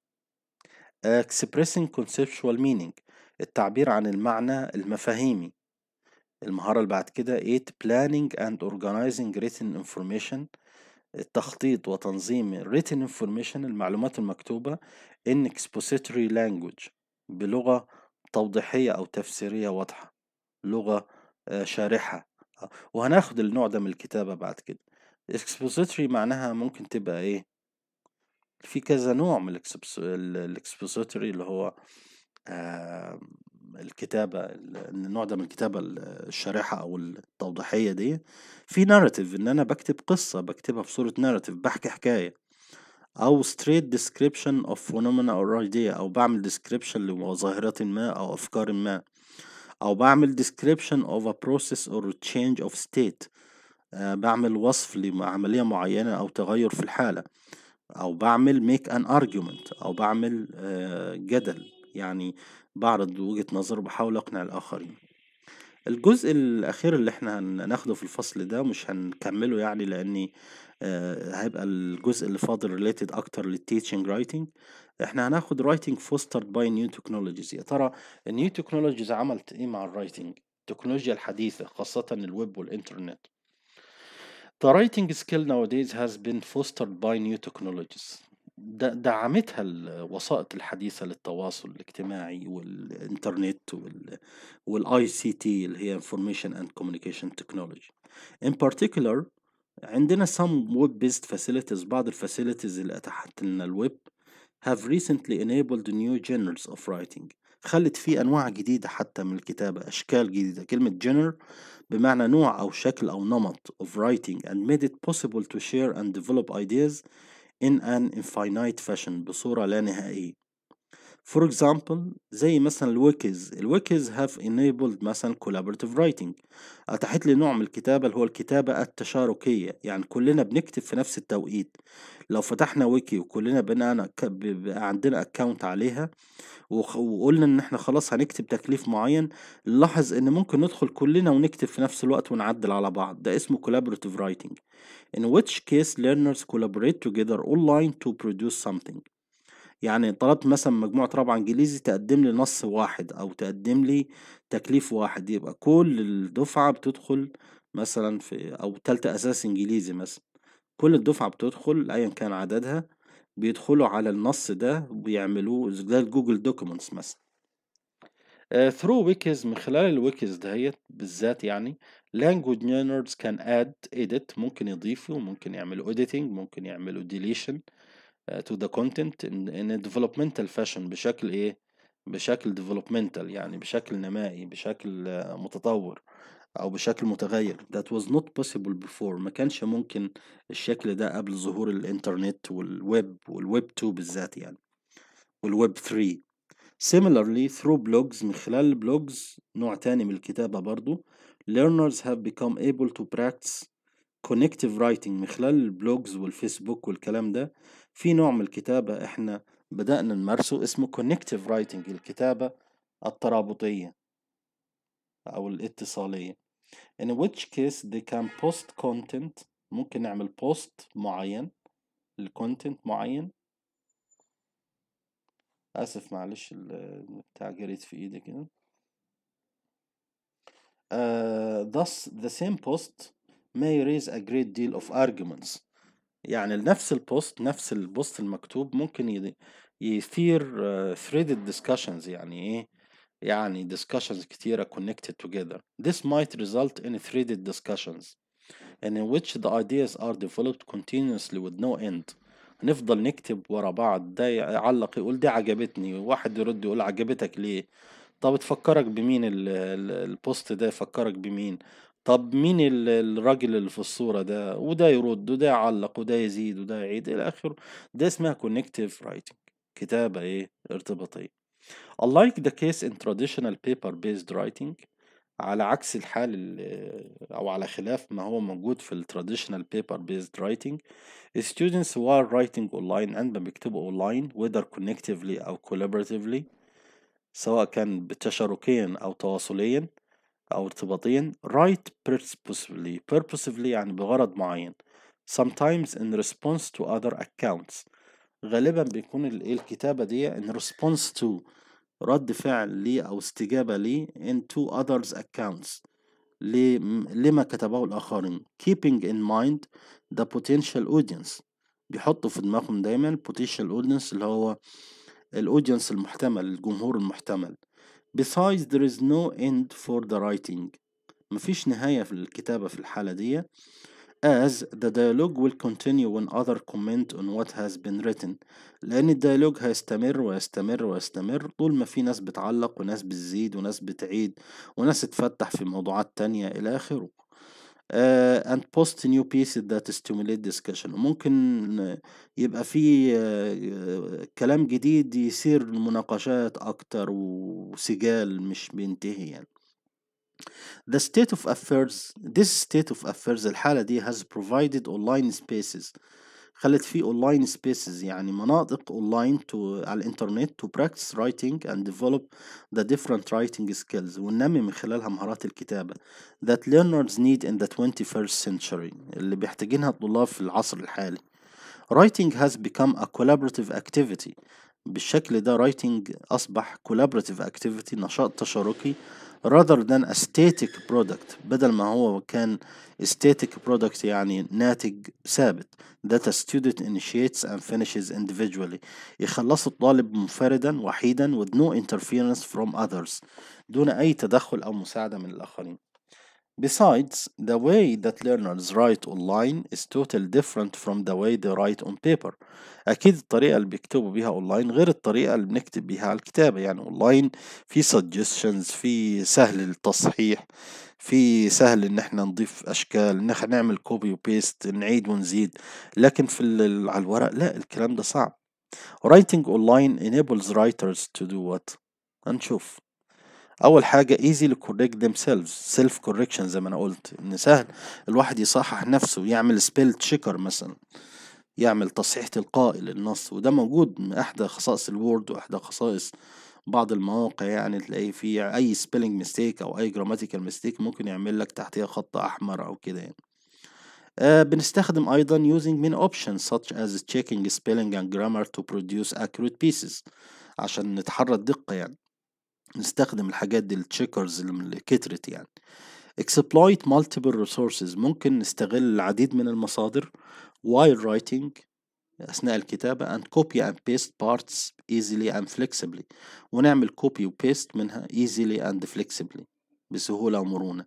expressing conceptual meaning التعبير عن المعنى المفاهيمي المهارة اللي بعد كده 8 planning and organizing written information التخطيط وتنظيم written information المعلومات المكتوبة in expository language بلغة توضيحية أو تفسيرية واضحة لغة آه، شارحة آه، وهناخد النوع ده من الكتابة بعد كده expository معناها ممكن تبقى إيه في كذا نوع من الاكسبوزيتوري اللي هو آه، الكتابة ال- إن النوع ده من الكتابة ال- الشارحة أو التوضيحية دي في ناراتيف إن أنا بكتب قصة بكتبها في صورة ناراتيف بحكي حكاية أو straight description of phenomena or idea أو بعمل description لظاهرة ما أو أفكار ما أو بعمل description of a process or change of state آه، بعمل وصف لعملية معينة أو تغير في الحالة أو بعمل make an argument أو بعمل آه، جدل يعني بعرض وجهة نظر وبحاول أقنع الآخرين الجزء الأخير اللي احنا هناخده في الفصل ده مش هنكمله يعني لأني آه، هيبقى الجزء اللي فاضل related أكتر للتيتشنج رايتنج احنا هناخد رايتنج fostered by new technologies يا ترى النيو تكنولوجيز عملت ايه مع الرايتنج التكنولوجيا الحديثة خاصة الويب والإنترنت The writing skill nowadays has been fostered by new technologies د- دعمتها الوسائط الحديثة للتواصل الاجتماعي والإنترنت وال والاي سي تي اللي هي Information and Communication Technology. In particular عندنا some web-based facilities بعض الفاسيلتيز اللي أتاحت لنا الويب have recently enabled new genres of writing خلت فيه أنواع جديدة حتى من الكتابة أشكال جديدة كلمة genre بمعنى نوع أو شكل أو نمط of writing and made it possible to share and develop ideas in an infinite fashion بصورة لا نهائية For example زي مثلا الويكيز الويكيز have enabled مثلا collaborative writing أتاحت لي نوع من الكتابة اللي هو الكتابة التشاركية يعني كلنا بنكتب في نفس التوقيت لو فتحنا ويكي وكلنا بقى عندنا اكونت عليها وقلنا ان احنا خلاص هنكتب تكليف معين نلاحظ ان ممكن ندخل كلنا ونكتب في نفس الوقت ونعدل على بعض ده اسمه collaborative writing in which case learners collaborate together online to produce something يعني طلبت مثلا مجموعة رابعة انجليزي تقدم لي نص واحد او تقدم لي تكليف واحد يبقى كل الدفعة بتدخل مثلا في او تالتة اساس انجليزي مثلا كل الدفعة بتدخل ايا كان عددها بيدخلوا على النص ده وبيعملوه زي الجوجل دوكيومنتس مثلا ثرو uh, ويكيز من خلال الويكيز دهيت بالذات يعني language learners can add edit ممكن يضيفوا ممكن يعملوا editing ممكن يعملوا deletion uh, to the content in, in a developmental fashion بشكل ايه بشكل developmental يعني بشكل نمائي بشكل uh, متطور أو بشكل متغير that was not possible before ما كانش ممكن الشكل ده قبل ظهور الإنترنت والويب والويب 2 بالذات يعني والويب 3 similarly through blogs من خلال البلوجز نوع تاني من الكتابة برضو learners have become able to practice connective writing من خلال البلوجز والفيسبوك والكلام ده في نوع من الكتابة احنا بدأنا نمارسه اسمه connective writing الكتابة الترابطية أو الاتصالية in which case they can post content ممكن نعمل post معين لcontent معين آسف معلش بتاع جريت في إيدي كده uh, thus the same post may raise a great deal of arguments يعني نفس البوست نفس البوست المكتوب ممكن يثير uh, threaded discussions يعني ايه يعني discussions كتيرة connected together. This might result in threaded discussions and in which the ideas are developed continuously with no end. نفضل نكتب ورا بعض ده يعلق يقول دي عجبتني واحد يرد يقول عجبتك ليه طب تفكرك بمين البوست ده يفكرك بمين طب مين الراجل اللي في الصورة ده وده يرد وده يعلق وده يزيد وده يعيد إلى آخره ده اسمها connective writing كتابة إيه ارتباطية Unlike the case in traditional paper-based writing على عكس الحال أو على خلاف ما هو موجود في ال traditional paper-based writing students who are writing online عندما بيكتبوا online whether connectively أو collaboratively سواء كان تشاركيا أو تواصليا أو ارتباطيا write purposefully purposefully يعني بغرض معين sometimes in response to other accounts غالبا بيكون الكتابة دي in response to رد فعل لي أو استجابة لي in two others accounts لما كتبه الآخرين keeping in mind the potential audience بيحطوا في دماغهم دايما potential audience اللي هو الأودينس المحتمل الجمهور المحتمل besides there is no end for the writing مفيش نهاية في الكتابة في الحالة دي as the dialogue will continue when other comment on what has been written لأن الديالوج هيستمر ويستمر ويستمر طول ما في ناس بتعلق وناس بتزيد وناس بتعيد وناس تفتح في موضوعات تانية إلى آخره uh, and post new pieces that stimulate discussion ممكن يبقى في uh, كلام جديد يصير مناقشات أكتر وسجال مش بينتهي يعني The state of affairs this state of affairs الحالة دي has provided online spaces خلت في online spaces يعني مناطق online to على الانترنت to practice writing and develop the different writing skills وننمي من خلالها مهارات الكتابة that learners need in the 21st century اللي بيحتاجينها الطلاب في العصر الحالي writing has become a collaborative activity بالشكل ده writing أصبح collaborative activity نشاط تشاركي rather than a static product بدل ما هو كان static product يعني ناتج ثابت that a student initiates and finishes individually يخلص الطالب منفردا وحيدا with no interference from others دون أي تدخل أو مساعدة من الآخرين Besides, the way that learners write online is totally different from the way they write on paper. أكيد الطريقة اللي بيكتبوا بيها أونلاين غير الطريقة اللي بنكتب بيها على الكتابة يعني أونلاين في suggestions في سهل التصحيح في سهل إن إحنا نضيف أشكال إن إحنا نعمل كوبي وبيست نعيد ونزيد لكن في ال- على الورق لا الكلام ده صعب writing online enables writers to do what هنشوف اول حاجه easy to correct themselves self correction زي ما انا قلت ان سهل الواحد يصحح نفسه يعمل spell checker مثلا يعمل تصحيح تلقائي للنص وده موجود من احدى خصائص الوورد واحدى خصائص بعض المواقع يعني تلاقي فيه اي spelling mistake او اي grammatical mistake ممكن يعمل لك تحتها خط احمر او كده يعني آه بنستخدم ايضا using many options such as checking spelling and grammar to produce accurate pieces عشان نتحرى الدقة يعني نستخدم الحاجات دي التشيكرز اللي كترت يعني exploit multiple resources ممكن نستغل العديد من المصادر while writing أثناء الكتابة and copy and paste parts easily and flexibly ونعمل copy و paste منها easily and flexibly بسهولة ومرونة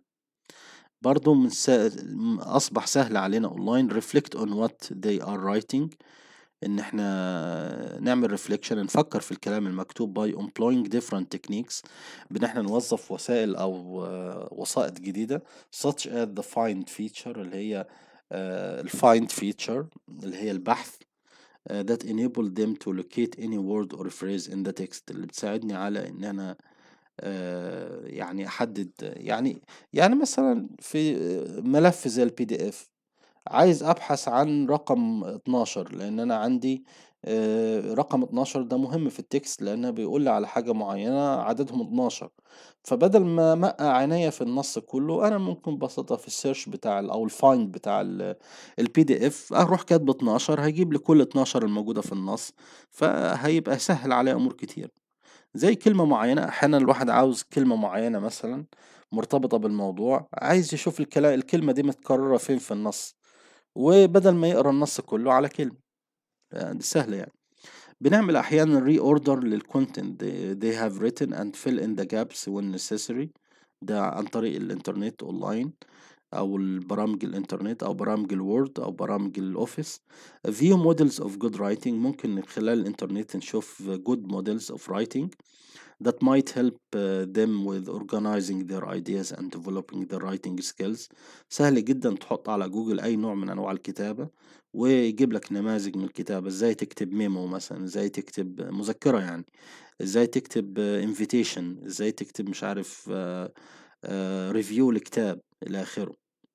برضو من سا... أصبح سهل علينا أونلاين reflect on what they are writing إن إحنا نعمل reflection نفكر في الكلام المكتوب by employing different techniques بإن إحنا نوظف وسائل أو آه، وسائط جديدة such as the find feature اللي هي آه، ال find feature اللي هي البحث آه، that enable them to locate any word or phrase in the text اللي بتساعدني على إن أنا آه، يعني أحدد يعني يعني مثلا في ملف زي البي دي اف عايز ابحث عن رقم 12 لان انا عندي آه، رقم 12 ده مهم في التكست لانه بيقول لي على حاجة معينة عددهم 12 فبدل ما مقع عينيا في النص كله انا ممكن ببساطة في السيرش بتاع ال- او الفايند بتاع البي دي اف اروح كاتب 12 هيجيب لي كل 12 الموجودة في النص فهيبقى سهل عليه امور كتير زي كلمة معينة أحيانا الواحد عاوز كلمة معينة مثلا مرتبطة بالموضوع عايز يشوف الكلا- الكلمة دي متكررة فين في النص وبدل ما يقرا النص كله على كلمة آه، دي سهلة يعني بنعمل أحيانا ري اوردر للكونتنت they have written and fill in the gaps when necessary ده عن طريق الإنترنت أونلاين أو البرامج الإنترنت أو برامج الوورد أو برامج الأوفيس view models of good writing ممكن من خلال الإنترنت نشوف good models of writing that might help uh, them with organizing their ideas and developing their writing skills سهل جدا تحط على جوجل أي نوع من أنواع الكتابة ويجيب لك نماذج من الكتابة ازاي تكتب ميمو مثلا ازاي تكتب مذكرة يعني ازاي تكتب انفيتيشن ازاي تكتب مش عارف ريفيو لكتاب الى اخره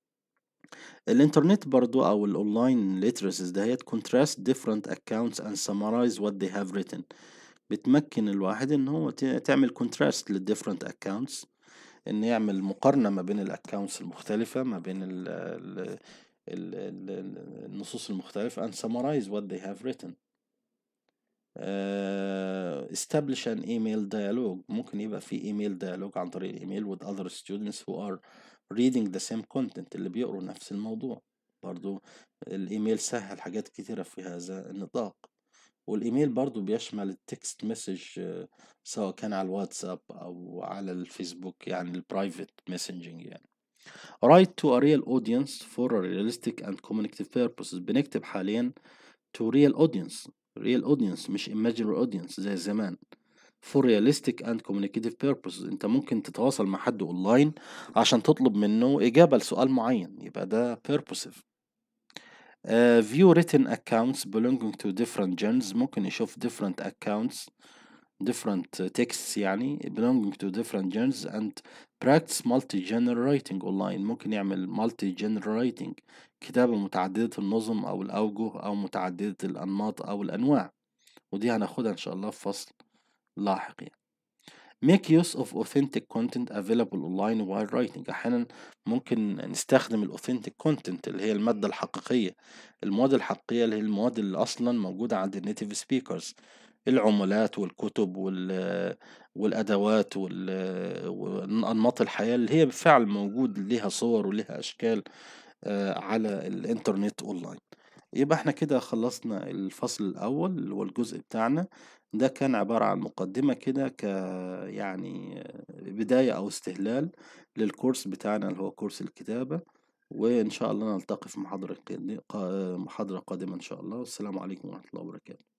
الانترنت برضو او الاونلاين ليترسيز دهيت contrast different accounts and summarize what they have written بتمكن الواحد ان هو ت- تعمل contrast للديفرنت accounts ان يعمل مقارنة ما بين الاكونتس المختلفة ما بين ال ال ال ال النصوص المختلفة and summarize what they have written آه، establish an email dialogue ممكن يبقى في email dialogue عن طريق الايميل with other students who are reading the same content اللي بيقروا نفس الموضوع برضو الايميل سهل حاجات كتيرة في هذا النطاق والايميل برضو بيشمل التكست مسج سواء كان على الواتساب او على الفيسبوك يعني البرايفت مسنجنج يعني write to a real audience for a realistic and communicative purposes بنكتب حاليا to real audience real audience مش imaginary audience زي زمان for realistic and communicative purposes انت ممكن تتواصل مع حد اونلاين عشان تطلب منه اجابة لسؤال معين يبقى ده purposive Uh, view written accounts belonging to different genres ممكن يشوف different accounts different uh, texts يعني belonging to different genres and practice multi-genre writing online ممكن يعمل multi-genre writing كتابة متعددة النظم أو الأوجه أو متعددة الأنماط أو الأنواع ودي هناخدها إن شاء الله في فصل لاحق يعني. make use of authentic content available online while writing أحيانا ممكن نستخدم ال authentic content اللي هي المادة الحقيقية المواد الحقيقية اللي هي المواد اللي أصلا موجودة عند النيتيف سبيكرز العملات والكتب وال والأدوات وال- وأنماط الحياة اللي هي بالفعل موجود لها صور ولها أشكال آه، على الإنترنت أونلاين يبقى احنا كده خلصنا الفصل الأول اللي هو الجزء بتاعنا ده كان عبارة عن مقدمة كده ك يعني بداية أو استهلال للكورس بتاعنا اللي هو كورس الكتابة وإن شاء الله نلتقي في محاضرة قد- قا- محاضرة قادمة إن شاء الله والسلام عليكم ورحمة الله وبركاته